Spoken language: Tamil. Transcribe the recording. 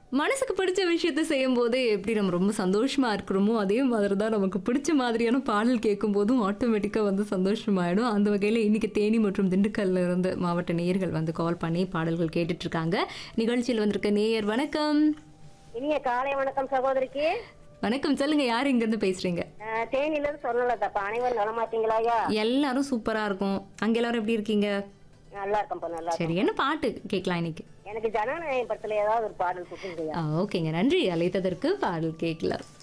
மனசுக்கு பிடிச்ச விஷயத்த செய்யும்போது எப்படி நம்ம ரொம்ப சந்தோஷமா இருக்கிறோமோ அதே மாதிரி தான் நமக்கு பிடிச்ச மாதிரியான பாடல் கேட்கும் போதும் ஆட்டோமேட்டிக்காக வந்து சந்தோஷமாயிடும் அந்த வகையில் இன்னைக்கு தேனி மற்றும் திண்டுக்கல்ல இருந்து மாவட்ட நேயர்கள் வந்து கால் பண்ணி பாடல்கள் கேட்டுட்டு இருக்காங்க நிகழ்ச்சியில் வந்திருக்க நேயர் வணக்கம் இனிய காலை வணக்கம் சகோதரிக்கு வணக்கம் சொல்லுங்க யார் இங்கேருந்து பேசுறீங்க அஹ், தேனியில இருந்து சொன்னலதாப்பா அனைவரும் நலமாட்டீங்களா ஐயா எல்லாரும் சூப்பரா இருக்கும் அங்க எல்லாரும் எப்படி இருக்கீங்க நல்லா இருக்கேன்ப்பா நல்லா இருக்கேன். சரி என்ன பாட்டு கேட்கலாம் இன்னைக்கு எனக்கு ஜனநாயகம் படத்துல ஏதாவது ஒரு பாடல் கொடுத்துருக்கையா ஆ, ஓகேங்க நன்றி அழைத்ததற்கு பாடல் கேட்கலாம்